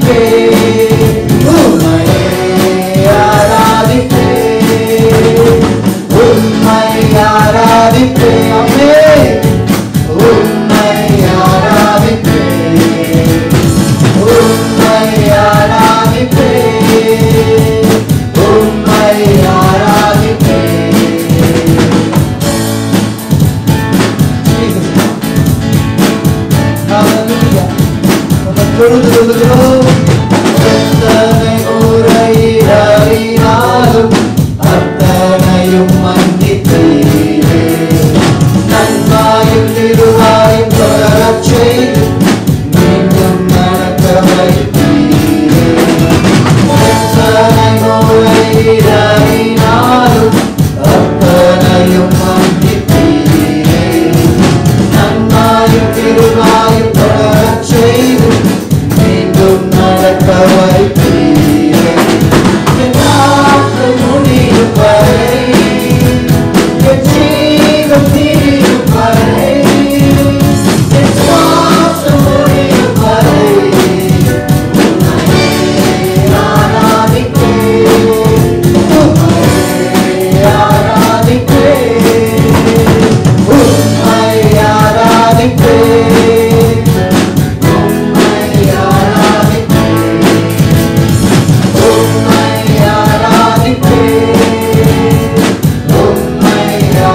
அத்தனையும் மன்னித்தீரே நன்மாயும் திருவாயும் தொடரச் செய்து மீண்டும் நடக்க வைத்தீரே எத்தனை நோயினாலும் அத்தனையும் மன்னித்தீரே நன்மாயும் திருவாயும் தொடரச் செய்து மீண்டும் நடக்க வைத்தீரே என் நாட்கள் முடியும் வரை என் ஜீவன் தீரும் வரை என் சுவாசம் முடியும் வரை உம்மை ஆராதிப்பேன். உம்மை ஆராதிப்பேன். உம்மை ஆராதிப்பேன். உம்மை ஆராதிப்பேன். உம்மை ஆராதிப்பேன். உம்மை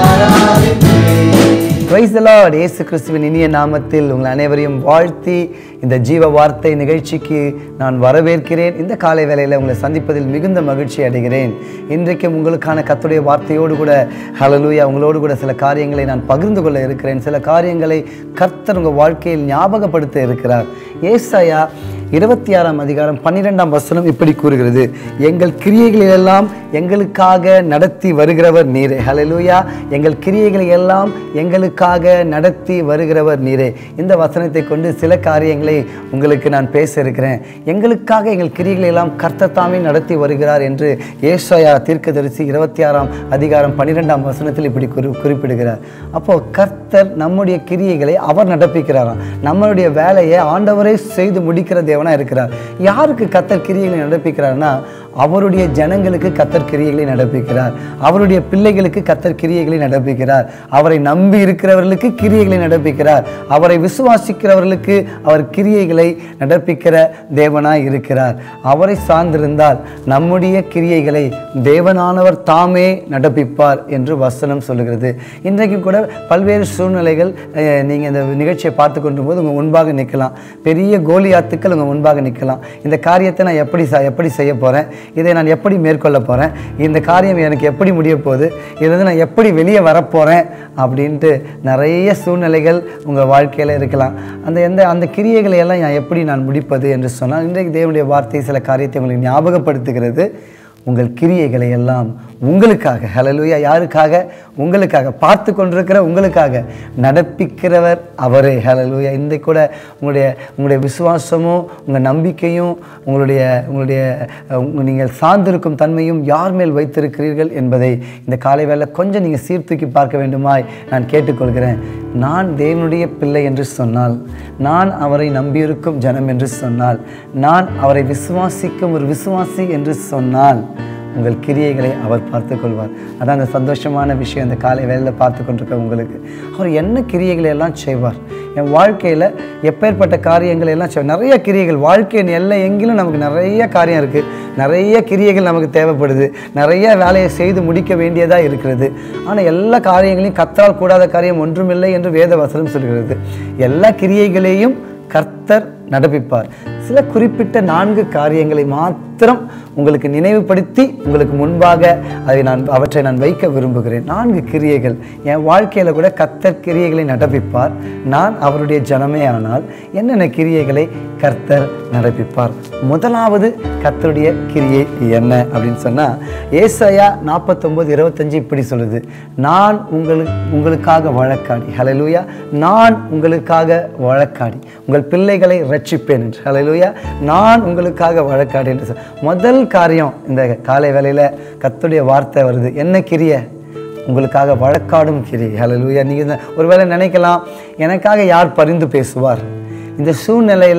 ஆராதிப்பேன். பிரைஸ் லார்ட் இயேசு கிறிஸ்துவின் இனிய நாமத்தில் உங்கள் அனைவரையும் வாழ்த்தி இந்த ஜீவ வார்த்தை நிகழ்ச்சிக்கு நான் வரவேற்கிறேன் இந்த காலை வேளையில் உங்களை சந்திப்பதில் மிகுந்த மகிழ்ச்சி அடைகிறேன் இன்றைக்கும் உங்களுக்கான கத்துடைய வார்த்தையோடு கூட ஹalleluya உங்களோடு கூட சில காரியங்களை நான் பகிர்ந்து கொள்ள இருக்கிறேன் சில காரியங்களை கர்த்தர் உங்கள் வாழ்க்கையில் ஞாபகப்படுத்த இருக்கிறார் ஏசாயா இருபத்தி ஆறாம் அதிகாரம் பன்னிரெண்டாம் வசனம் இப்படி கூறுகிறது எங்கள் கிரியைகளை எல்லாம் எங்களுக்காக நடத்தி வருகிறவர் நீரே ஹalleluya எங்கள் கிரியைகளை எல்லாம் எங்களுக்காக நடத்தி வருகிறவர் நீரே இந்த வசனத்தை கொண்டு சில காரியங்களை உங்களுக்கு நான் பேச இருக்கிறேன் எங்களுக்காக எங்கள் கிரியைகளை எல்லாம் கர்த்தர் தாமே நடத்தி வருகிறார் என்று ஏசாயா தீர்க்கதரிசி இருபத்தி ஆறாம் அதிகாரம் பன்னிரெண்டாம் வசனத்தில் இப்படி குறி குறிப்பிடுகிறார் அப்போ கர்த்தர் நம்முடைய கிரியைகளை அவர் நடப்பிக்கிறாராம் நம்மளுடைய வேலையை ஆண்டவரே செய்து முடிக்கிற தேவனா இருக்கிறார் யாருக்கு கர்த்தர் கிரியைகளை நடப்பிக்கிறார்னா அவருடைய ஜனங்களுக்கு கத்தர் கிரியைகளை நடப்பிக்கிறார் அவருடைய பிள்ளைகளுக்கு கத்தர் கிரியைகளை நடப்பிக்கிறார் அவரை நம்பி இருக்கிறவர்களுக்கு கிரியைகளை நடப்பிக்கிறார் அவரை விசுவாசிக்கிறவர்களுக்கு அவர் கிரியைகளை நடப்பிக்கிற தேவனாய் இருக்கிறார் அவரை சார்ந்திருந்தால் நம்முடைய கிரியைகளை தேவனானவர் தாமே நடப்பிப்பார் என்று வசனம் சொல்லுகிறது இன்றைக்கு கூட பல்வேறு சூழ்நிலைகள் அஹ், நீங்க இந்த நிகழ்ச்சியை பார்த்து கொண்டு போது உங்க முன்பாக நிற்கலாம் பெரிய கோலியாத்துக்கள் உங்க முன்பாக நிற்கலாம் இந்த காரியத்தை நான் எப்படி ச- எப்படி செய்ய போறேன் இதை நான் எப்படி மேற்கொள்ள போறேன் இந்த காரியம் எனக்கு எப்படி முடிய போகுது இதுலேருந்து நான் எப்படி வெளியே வரப்போறேன் அப்படின்ட்டு நிறைய சூழ்நிலைகள் உங்கள் வாழ்க்கையில் இருக்கலாம் அந்த எந்த அந்த கிரியைகளை எல்லாம் நான் எப்படி நான் முடிப்பது என்று சொன்னால் இன்றைக்கு தேவனுடைய வார்த்தை சில காரியத்தை உங்களுக்கு ஞாபகப்படுத்துகிறது உங்கள் கிரியைகளை எல்லாம் உங்களுக்காக ஹalleluya யாருக்காக உங்களுக்காக பார்த்து கொண்டிருக்கிற உங்களுக்காக நடப்பிக்கிறவர் அவரே ஹalleluya இன்றைக்கு கூட உங்களுடைய உங்களுடைய விசுவாசமும் உங்கள் நம்பிக்கையும் உங்களுடைய உங்களுடைய அஹ், உங்க- நீங்கள் சார்ந்திருக்கும் தன்மையும் யார் மேல் வைத்திருக்கிறீர்கள் என்பதை இந்த காலை வேளை கொஞ்சம் நீங்கள் சீர்தூக்கி பார்க்க வேண்டுமாய் நான் கேட்டுக்கொள்கிறேன் நான் தேவனுடைய பிள்ளை என்று சொன்னால் நான் அவரை நம்பியிருக்கும் ஜனம் என்று சொன்னால் நான் அவரை விசுவாசிக்கும் ஒரு விசுவாசி என்று சொன்னால் உங்கள் கிரியைகளை அவர் பார்த்துக் கொள்வார் அதான் அந்த சந்தோஷமான விஷயம் இந்த காலை வேலையில் பார்த்து கொண்டிருக்க உங்களுக்கு அவர் என்ன கிரியைகளை எல்லாம் செய்வார் என் வாழ்க்கையில் எப்பேற்பட்ட காரியங்களை எல்லாம் செய்வார் நிறைய கிரியைகள் வாழ்க்கையின் எல்லை எங்கிலும் நமக்கு நிறைய காரியம் இருக்குது நிறைய கிரியைகள் நமக்கு தேவைப்படுது நிறைய வேலையை செய்து முடிக்க வேண்டியதாக இருக்கிறது ஆனால் எல்லா காரியங்களையும் கத்தரால் கூடாத காரியம் ஒன்றுமில்லை என்று வேத வசனம் சொல்கிறது எல்லா கிரியைகளையும் கர்த்தர் நடப்பிப்பார் சில குறிப்பிட்ட நான்கு காரியங்களை மாத்திரம் உங்களுக்கு நினைவுபடுத்தி உங்களுக்கு முன்பாக அதை நான் அவற்றை நான் வைக்க விரும்புகிறேன் நான்கு கிரியைகள் என் வாழ்க்கையில் கூட கர்த்தர் கிரியைகளை நடப்பிப்பார் நான் அவருடைய ஜனமே ஆனால் என்னென்ன கிரியைகளை கர்த்தர் நடப்பிப்பார் முதலாவது கர்த்தருடைய கிரியை என்ன அப்படின்னு சொன்னால் ஏசாயா நாற்பத்தொம்பது இருபத்தஞ்சு இப்படி சொல்லுது நான் உங்களுக்கு உங்களுக்காக வழக்காடி ஹalleluya நான் உங்களுக்காக வழக்காடி உங்கள் பிள்ளைகளை ரட்சிப்பேன் என்று ஹalleluya நான் உங்களுக்காக வழக்காடி என்று சொல் முதல் காரியம் இந்த காலை வேளையில் கர்த்தருடைய வார்த்தை வருது என்ன கிரியை உங்களுக்காக வழக்காடும் கிரி ஹalleluya நீங்கள் ஒருவேளை நினைக்கலாம் எனக்காக யார் பரிந்து பேசுவார் இந்த சூழ்நிலையில்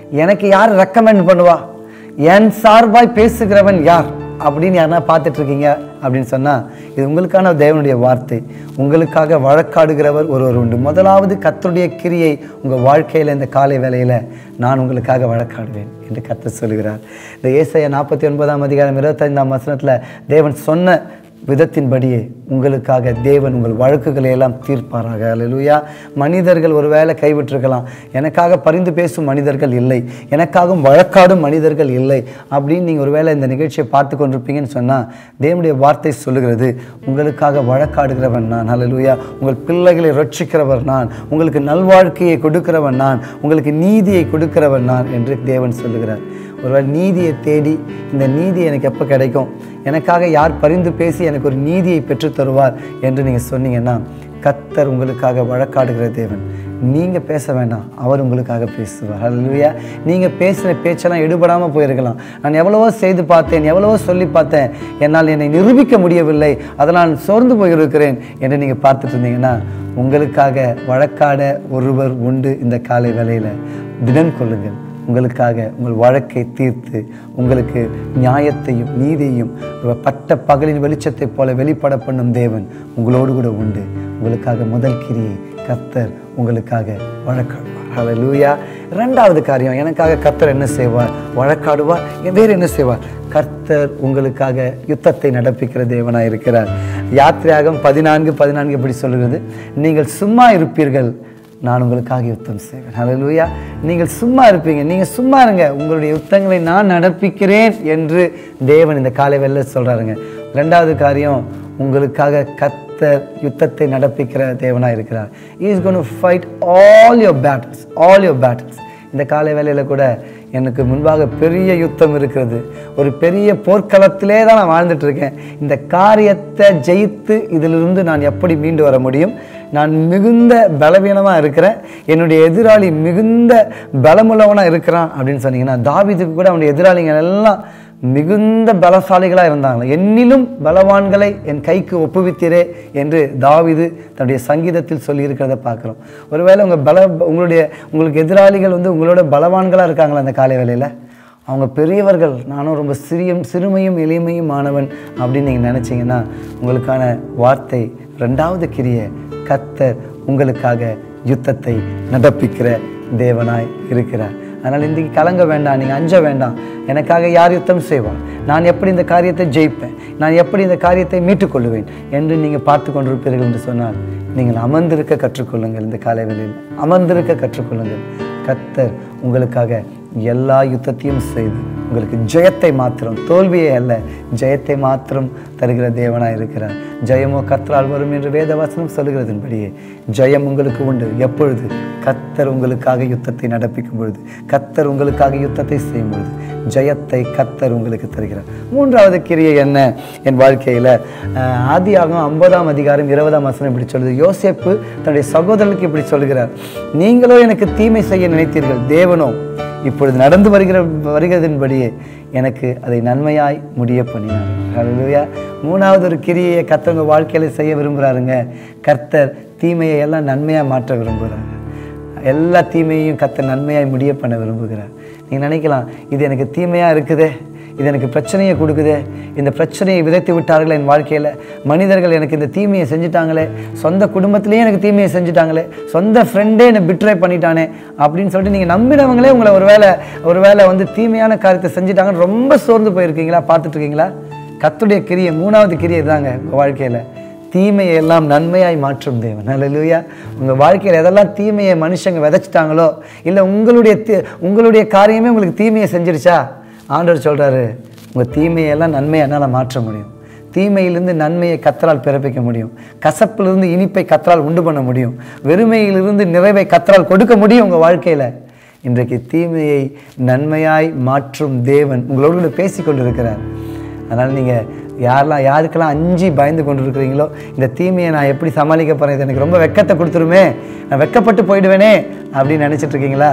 எனக்கு யார் ரெக்கமெண்ட் பண்ணுவா என் சார்பாய் பேசுகிறவன் யார் அப்படின்னு யாருன்னா பார்த்துட்டு இருக்கீங்க அப்படின்னு சொன்னால் இது உங்களுக்கான தேவனுடைய வார்த்தை உங்களுக்காக வழக்காடுகிறவர் ஒருவர் உண்டு முதலாவது கர்த்தருடைய கிரியை உங்கள் வாழ்க்கையில் இந்த காலை வேளையில் நான் உங்களுக்காக வழக்காடுவேன் என்று கர்த்தர் சொல்கிறார் இந்த ஏசாயா நாற்பத்தி ஒன்பதாம் அதிகாரம் இருபத்தைந்தாம் வசனத்தில் தேவன் சொன்ன விதத்தின்படியே உங்களுக்காக தேவன் உங்கள் வழக்குகளை எல்லாம் தீர்ப்பாராக அல்லேலூயா மனிதர்கள் ஒருவேளை கைவிட்டிருக்கலாம் எனக்காக பரிந்து பேசும் மனிதர்கள் இல்லை எனக்காகவும் வழக்காடும் மனிதர்கள் இல்லை அப்படின்னு நீங்கள் ஒருவேளை இந்த நிகழ்ச்சியை பார்த்து கொண்டிருப்பீங்கன்னு சொன்னால் தேவனுடைய வார்த்தை சொல்லுகிறது உங்களுக்காக வழக்காடுகிறவன் நான் அல்லேலூயா உங்கள் பிள்ளைகளை ரட்சிக்கிறவர் நான் உங்களுக்கு நல்வாழ்க்கையை கொடுக்கிறவன் நான் உங்களுக்கு நீதியை கொடுக்கிறவன் நான் என்று தேவன் சொல்லுகிறார் ஒருவேளை நீதியை தேடி இந்த நீதி எனக்கு எப்போ கிடைக்கும் எனக்காக யார் பரிந்து பேசி எனக்கு ஒரு நீதியை பெற்றுத் தருவார் என்று நீங்கள் சொன்னீங்கன்னா கத்தர் உங்களுக்காக வழக்காடுகிற தேவன் நீங்கள் பேச வேண்டாம் அவர் உங்களுக்காக பேசுவார் அல்லையா நீங்கள் பேசின பேச்செல்லாம் எடுபடாமல் போயிருக்கலாம் நான் எவ்வளவோ செய்து பார்த்தேன் எவ்வளவோ சொல்லி பார்த்தேன் என்னால் என்னை நிரூபிக்க முடியவில்லை அதனால் சோர்ந்து போயிருக்கிறேன் என்று நீங்கள் பார்த்துட்டு இருந்தீங்கன்னா உங்களுக்காக வழக்காட ஒருவர் உண்டு இந்த காலை வேளையில் திடன் கொள்ளுங்கள் உங்களுக்காக உங்கள் வழக்கை தீர்த்து உங்களுக்கு நியாயத்தையும் நீதியையும் பட்ட பகலின் வெளிச்சத்தைப் போல வெளிப்பட பண்ணும் தேவன் உங்களோடு கூட உண்டு உங்களுக்காக முதல் கிரியை கர்த்தர் உங்களுக்காக வழக்காடுவார் ஹalleluya ரெண்டாவது காரியம் எனக்காக கர்த்தர் என்ன செய்வார் வழக்காடுவார் வேறு என்ன செய்வார் கர்த்தர் உங்களுக்காக யுத்தத்தை நடப்பிக்கிற தேவனாய் இருக்கிறார் யாத்திரையாகம் பதினான்கு பதினான்கு இப்படி சொல்லுகிறது நீங்கள் சும்மா இருப்பீர்கள் நான் உங்களுக்காக யுத்தம் செய்வேன் ஹalleluya நீங்கள் சும்மா இருப்பீங்க நீங்கள் சும்மா இருங்க உங்களுடைய யுத்தங்களை நான் நடப்பிக்கிறேன் என்று தேவன் இந்த காலை வெளில சொல்கிறாருங்க ரெண்டாவது காரியம் உங்களுக்காக கத்தர் யுத்தத்தை நடப்பிக்கிற தேவனாக இருக்கிறார் is going to fight all your battles all your battles இந்த காலை வேளையில் கூட எனக்கு முன்பாக பெரிய யுத்தம் இருக்கிறது ஒரு பெரிய போர்க்களத்திலே தான் நான் வாழ்ந்துட்டு இருக்கேன் இந்த காரியத்தை ஜெயித்து இதிலிருந்து நான் எப்படி மீண்டு வர முடியும் நான் மிகுந்த பலவீனமாக இருக்கிறேன் என்னுடைய எதிராளி மிகுந்த பலமுள்ளவனாக இருக்கிறான் அப்படின்னு சொன்னீங்கன்னா தாவீதுக்கு கூட அவனுடைய எதிராளிகள் எல்லாம் மிகுந்த பலசாலிகளாக இருந்தாங்க என்னிலும் பலவான்களை என் கைக்கு ஒப்புவித்தீரே என்று தாவீது தன்னுடைய சங்கீதத்தில் சொல்லியிருக்கிறத பார்க்குறோம் ஒருவேளை உங்கள் பல உங்களுடைய உங்களுக்கு எதிராளிகள் வந்து உங்களோட பலவான்களாக இருக்காங்களா அந்த காலை வேளையில் அவங்க பெரியவர்கள் நானும் ரொம்ப சிறியும் சிறுமையும் எளிமையும் ஆனவன் அப்படின்னு நீங்கள் நினச்சிங்கன்னா உங்களுக்கான வார்த்தை ரெண்டாவது கிரிய கத்தர் உங்களுக்காக யுத்தத்தை நடப்பிக்கிற தேவனாய் இருக்கிறார் அதனால் இன்றைக்கி கலங்க வேண்டாம் நீங்கள் அஞ்ச வேண்டாம் எனக்காக யார் யுத்தம் செய்வார் நான் எப்படி இந்த காரியத்தை ஜெயிப்பேன் நான் எப்படி இந்த காரியத்தை மீட்டுக்கொள்ளுவேன் என்று நீங்கள் பார்த்து கொண்டிருப்பீர்கள் என்று சொன்னால் நீங்கள் அமர்ந்திருக்க கற்றுக்கொள்ளுங்கள் இந்த காலை வேளையில் அமர்ந்திருக்க கற்றுக்கொள்ளுங்கள் கத்தர் உங்களுக்காக எல்லா யுத்தத்தையும் செய்து உங்களுக்கு ஜெயத்தை மாத்திரம் தோல்வியே அல்ல ஜெயத்தை மாத்திரம் தருகிற தேவனாய் இருக்கிறார் ஜெயமோ கத்தரால் வரும் என்று வேத வசனம் சொல்லுகிறதின்படியே ஜெயம் உங்களுக்கு உண்டு எப்பொழுது கத்தர் உங்களுக்காக யுத்தத்தை நடப்பிக்கும் பொழுது கத்தர் உங்களுக்காக யுத்தத்தை செய்யும் பொழுது ஜெயத்தை கத்தர் உங்களுக்கு தருகிறார் மூன்றாவது கிரியை என்ன என் வாழ்க்கையில் ஆதியாகம் ஐம்பதாம் அதிகாரம் இருபதாம் வசனம் இப்படி சொல்லுது யோசேப்பு தன்னுடைய சகோதரனுக்கு இப்படி சொல்கிறார் நீங்களோ எனக்கு தீமை செய்ய நினைத்தீர்கள் தேவனோ இப்பொழுது நடந்து வருகிற வருகிறதின்படியே எனக்கு அதை நன்மையாய் முடிய பண்ணினார் ஹalleluya மூணாவது ஒரு கிரியை கர்த்தவங்க வாழ்க்கையில செய்ய விரும்புகிறாருங்க கர்த்தர் தீமையை எல்லாம் நன்மையாக மாற்ற விரும்புகிறாரு எல்லா தீமையையும் கர்த்தர் நன்மையாய் முடிய பண்ண விரும்புகிறார் நீங்கள் நினைக்கலாம் இது எனக்கு தீமையாக இருக்குதே இது எனக்கு பிரச்சனையை கொடுக்குதே இந்த பிரச்சனையை விதைத்து விட்டார்கள் என் வாழ்க்கையில் மனிதர்கள் எனக்கு இந்த தீமையை செஞ்சுட்டாங்களே சொந்த குடும்பத்திலேயே எனக்கு தீமையை செஞ்சுட்டாங்களே சொந்த ஃப்ரெண்டே என்னை பிட்ரை பண்ணிட்டானே அப்படின்னு சொல்லிட்டு நீங்கள் நம்பினவங்களே உங்களை ஒரு வேளை ஒரு வேளை வந்து தீமையான காரியத்தை செஞ்சுட்டாங்கன்னு ரொம்ப சோர்ந்து போயிருக்கீங்களா பார்த்துட்டு இருக்கீங்களா கத்துடைய கிரியை மூணாவது கிரியை தாங்க உங்கள் வாழ்க்கையில் தீமையை எல்லாம் நன்மையாய் மாற்றும் தேவன் அல்லேலூயா உங்கள் வாழ்க்கையில் எதெல்லாம் தீமையை மனுஷங்க விதைச்சிட்டாங்களோ இல்லை உங்களுடைய தீ- உங்களுடைய காரியமே உங்களுக்கு தீமையை செஞ்சிருச்சா ஆண்டவர் சொல்கிறாரு உங்கள் தீமையெல்லாம் நன்மையை என்னால் மாற்ற முடியும் தீமையிலிருந்து நன்மையை கத்தரால் பிறப்பிக்க முடியும் கசப்பிலிருந்து இனிப்பை கத்தரால் உண்டு பண்ண முடியும் வெறுமையிலிருந்து நிறைவை கத்தரால் கொடுக்க முடியும் உங்கள் வாழ்க்கையில் இன்றைக்கு தீமையை நன்மையாய் மாற்றும் தேவன் உங்களோடு கூட பேசி கொண்டிருக்கிறார் அதனால் நீங்கள் யாரெல்லாம் யாருக்கெல்லாம் அஞ்சு பயந்து கொண்டு இருக்கிறீங்களோ இந்த தீமையை நான் எப்படி சமாளிக்க போகிறேன் இது எனக்கு ரொம்ப வெக்கத்தை கொடுத்துருமே நான் வெக்கப்பட்டு போயிடுவேனே அப்படின்னு நினச்சிட்டு இருக்கீங்களா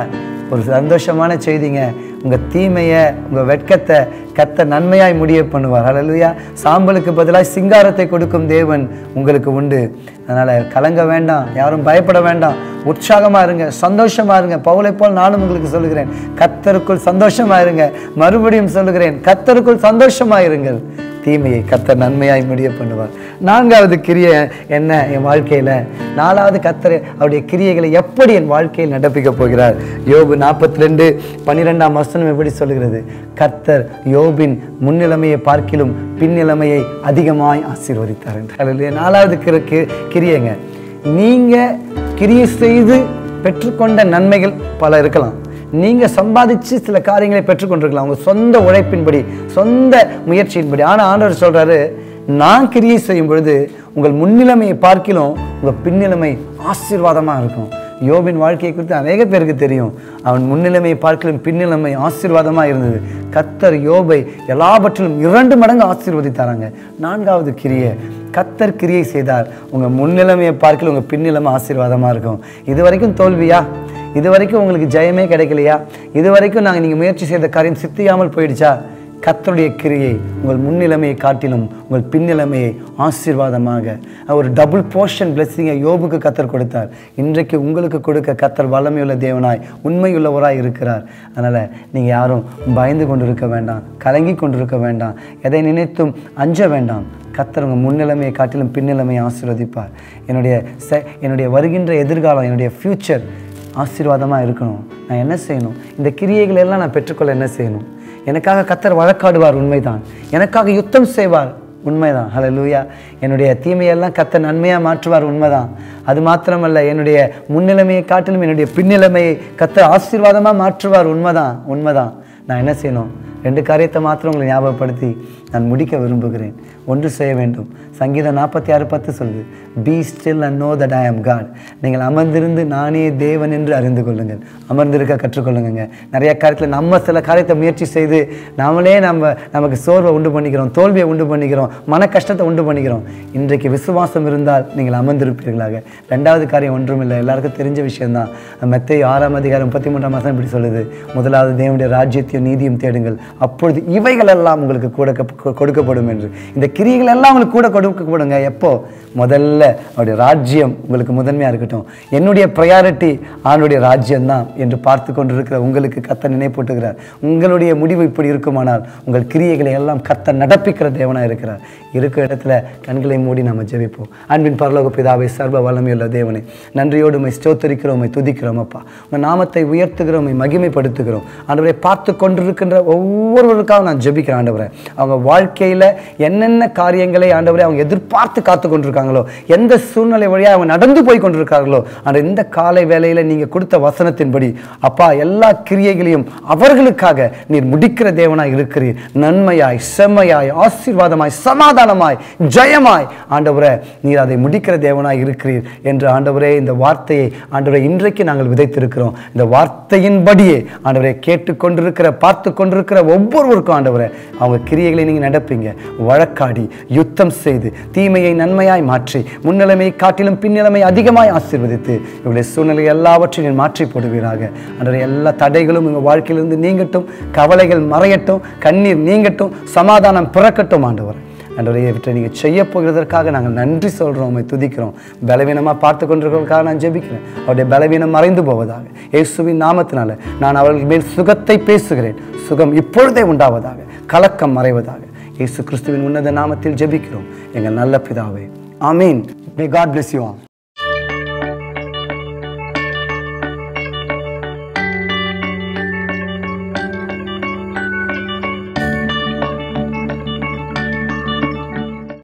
ஒரு சந்தோஷமான செய்திங்க உங்கள் தீமையை உங்கள் வெட்கத்தை கத்த நன்மையாய் முடிய பண்ணுவார் ஹalleluya சாம்பலுக்கு பதிலாக சிங்காரத்தை கொடுக்கும் தேவன் உங்களுக்கு உண்டு அதனால் கலங்க வேண்டாம் யாரும் பயப்பட வேண்டாம் உற்சாகமாக இருங்க சந்தோஷமாக இருங்க பவுலை போல் நானும் உங்களுக்கு சொல்லுகிறேன் கத்தருக்குள் சந்தோஷமாக இருங்க மறுபடியும் சொல்லுகிறேன் கத்தருக்குள் சந்தோஷமாக இருங்கள் தீமையை கத்தர் நன்மையாய் முடிய பண்ணுவார் நான்காவது கிரியை என்ன என் வாழ்க்கையில் நாலாவது கத்தர் அவருடைய கிரியைகளை எப்படி என் வாழ்க்கையில் நடப்பிக்க போகிறார் யோபு நாற்பத்தி ரெண்டு பன்னிரெண்டாம் வசனம் எப்படி சொல்லுகிறது கர்த்தர் யோபின் முன்னிலைமையை பார்க்கிலும் பின்னிலைமையை அதிகமாய் ஆசீர்வதித்தார் என்று. அல்லேலூயா. நாலாவது கிர கி- கிரியைங்க நீங்கள் கிரியை செய்து பெற்றுக்கொண்ட நன்மைகள் பல இருக்கலாம் நீங்க சம்பாதிச்சு சில காரியங்களை பெற்றுக்கொண்டிருக்கலாம் உங்க சொந்த உழைப்பின்படி சொந்த முயற்சியின்படி ஆனா ஆண்டவர் சொல்றாரு நான் கிரியை செய்யும் பொழுது உங்கள் முன்னிலைமையை பார்க்கிலும் உங்க பின்னிலைமை ஆசீர்வாதமா இருக்கும் யோபின் வாழ்க்கையை குறித்து அநேக பேருக்கு தெரியும் அவன் முன்னிலைமையை பார்க்கலும் பின்னிலைமை ஆசீர்வாதமா இருந்தது கத்தர் யோபை எல்லாவற்றிலும் இரண்டு மடங்கு ஆசீர்வதித்தாராங்க நான்காவது கிரியை கத்தர் கிரியை செய்தார் உங்க முன்னிலைமையை பார்க்கல உங்க பின்னிலைமை ஆசீர்வாதமா இருக்கும் இது வரைக்கும் தோல்வியா இது வரைக்கும் உங்களுக்கு ஜெயமே கிடைக்கலையா இது வரைக்கும் நாங்கள் நீங்கள் முயற்சி செய்த காரியம் சித்தியாமல் போயிடுச்சா கத்தருடைய கிரியை உங்கள் முன்னிலைமையை காட்டிலும் உங்கள் பின்னிலைமையை ஆசீர்வாதமாக ஒரு டபுள் போர்ஷன் பிளெஸ்ஸிங்கை யோபுக்கு கத்தர் கொடுத்தார் இன்றைக்கு உங்களுக்கு கொடுக்க கத்தர் வல்லமையுள்ள தேவனாய் உண்மையுள்ளவராய் இருக்கிறார் அதனால் நீங்கள் யாரும் பயந்து கொண்டிருக்க வேண்டாம் கலங்கி கொண்டிருக்க வேண்டாம் எதை நினைத்தும் அஞ்ச வேண்டாம் கத்தர் உங்கள் முன்னிலைமையை காட்டிலும் பின்னிலைமையை ஆசீர்வதிப்பார் என்னுடைய செ என்னுடைய வருகின்ற எதிர்காலம் என்னுடைய ஃப்யூச்சர் ஆசீர்வாதமாக இருக்கணும் நான் என்ன செய்யணும் இந்த கிரியைகளை எல்லாம் நான் பெற்றுக்கொள்ள என்ன செய்யணும் எனக்காக கத்தர் வழக்காடுவார் உண்மைதான் எனக்காக யுத்தம் செய்வார் உண்மைதான் ஹalleluya என்னுடைய தீமையெல்லாம் கத்தர் நன்மையாக மாற்றுவார் உண்மைதான் அது மாத்திரமல்ல என்னுடைய முன்னிலைமையை காட்டிலும் என்னுடைய பின்னிலைமையை கத்தர் ஆசீர்வாதமாக மாற்றுவார் உண்மைதான் உண்மைதான் நான் என்ன செய்யணும் ரெண்டு காரியத்தை மாத்திரம் உங்களை ஞாபகப்படுத்தி நான் முடிக்க விரும்புகிறேன் ஒன்று செய்ய வேண்டும் சங்கீதம் நாற்பத்தி ஆறு பத்து சொல்லுது be still and know that I am God நீங்கள் அமர்ந்திருந்து நானே தேவன் என்று அறிந்து கொள்ளுங்கள் அமர்ந்திருக்க கற்றுக்கொள்ளுங்க நிறைய காரியத்தில் நம்ம சில காரியத்தை முயற்சி செய்து நாமளே நம்ம நமக்கு சோர்வை உண்டு பண்ணிக்கிறோம் தோல்வியை உண்டு பண்ணிக்கிறோம் மன கஷ்டத்தை உண்டு பண்ணிக்கிறோம் இன்றைக்கு விசுவாசம் இருந்தால் நீங்கள் அமர்ந்திருப்பீர்களாக ரெண்டாவது காரியம் ஒன்றும் இல்லை எல்லாருக்கும் தெரிஞ்ச விஷயம்தான் மெத்தை ஆறாம் அதிகாரம் முப்பத்தி மூன்றாம் மாதம் இப்படி சொல்லுது முதலாவது தேவனுடைய ராஜ்யத்தையும் நீதியும் தேடுங்கள் அப்பொழுது இவைகள் எல்லாம் உங்களுக்கு கூட கொ- கொடுக்கப்படும் என்று இந்த கிரியைகள் எல்லாம் உங்களுக்கு கூட கொடுக்கப்படுங்க எப்போ முதல்ல அவருடைய ராஜ்யம் உங்களுக்கு முதன்மையாக இருக்கட்டும் என்னுடைய ப்ரையாரிட்டி ஆணுடைய ராஜ்யம் தான் என்று பார்த்து கொண்டிருக்கிற உங்களுக்கு கத்த நினைப்பூட்டுகிறார் உங்களுடைய முடிவு இப்படி இருக்குமானால் உங்கள் கிரியைகளை எல்லாம் கத்த நடப்பிக்கிற தேவனாக இருக்கிறார் இருக்கிற இடத்துல கண்களை மூடி நாம ஜெபிப்போம் அன்பின் பரலோக பிதாவை சர்வ வல்லமையுள்ள தேவனை நன்றியோடு உமை ஸ்தோத்தரிக்கிறோம் உம்மை துதிக்கிறோம் அப்பா உங்கள் நாமத்தை உயர்த்துகிறோம் உம்மை மகிமைப்படுத்துகிறோம் ஆண்டவரை பார்த்து கொண்டிருக்கின்ற ஒவ்வொருவருக்காக நான் ஜெபிக்கிறேன் ஆண்டவரை அவங்க வாழ்க்கையில் என்னென்ன காரியங்களை ஆண்டவரை அவங்க எதிர்பார்த்து காத்து கொண்டிருக்காங்களோ எந்த சூழ்நிலை வழியாக அவங்க நடந்து போய் கொண்டிருக்காங்களோ அந்த இந்த காலை வேளையில் நீங்கள் கொடுத்த வசனத்தின்படி அப்பா எல்லா கிரியைகளையும் அவர்களுக்காக நீர் முடிக்கிற தேவனாய் இருக்கிறீர் நன்மையாய் செம்மையாய் ஆசீர்வாதமாய் சமாதானமாய் ஜெயமாய் ஆண்டவரே நீர் அதை முடிக்கிற தேவனாய் இருக்கிறீர் என்று ஆண்டவரே இந்த வார்த்தையை ஆண்டவரே இன்றைக்கு நாங்கள் விதைத்திருக்கிறோம் இந்த வார்த்தையின்படியே ஆண்டவரே கேட்டுக்கொண்டிருக்கிற பார்த்து கொண்டிருக்கிற ஒவ்வொருவருக்கும் ஆண்டவரே அவங்க கிரியைகளை நீங்கள் நடப்பீங்க வழக்காடி யுத்தம் செய்து தீமையை நன்மையாய் மாற்றி முன்னிலைமையை காட்டிலும் பின்னிலைமை அதிகமாய் ஆசீர்வதித்து இவருடைய சூழ்நிலை எல்லாவற்றையும் நீர் மாற்றி போடுவீராக ஆண்டவரே எல்லா தடைகளும் உங்கள் வாழ்க்கையிலிருந்து நீங்கட்டும் கவலைகள் மறையட்டும் கண்ணீர் நீங்கட்டும் சமாதானம் பிறக்கட்டும் ஆண்டவர் ஆண்டவரே இவற்றை நீங்கள் செய்ய போகிறதற்காக நாங்கள் நன்றி சொல்கிறோம் உம்மை துதிக்கிறோம் பலவீனமாக பார்த்து கொண்டிருக்கிறவர்களுக்காக நான் ஜெபிக்கிறேன் அவருடைய பலவீனம் மறைந்து போவதாக இயேசுவின் நாமத்தினால நான் அவர்கள் மேல் சுகத்தை பேசுகிறேன் சுகம் இப்பொழுதே உண்டாவதாக கலக்கம் மறைவதாக இயேசு கிறிஸ்துவின் உன்னத நாமத்தில் ஜெபிக்கிறோம் எங்கள் நல்ல பிதாவே ஆமீன் may God bless you all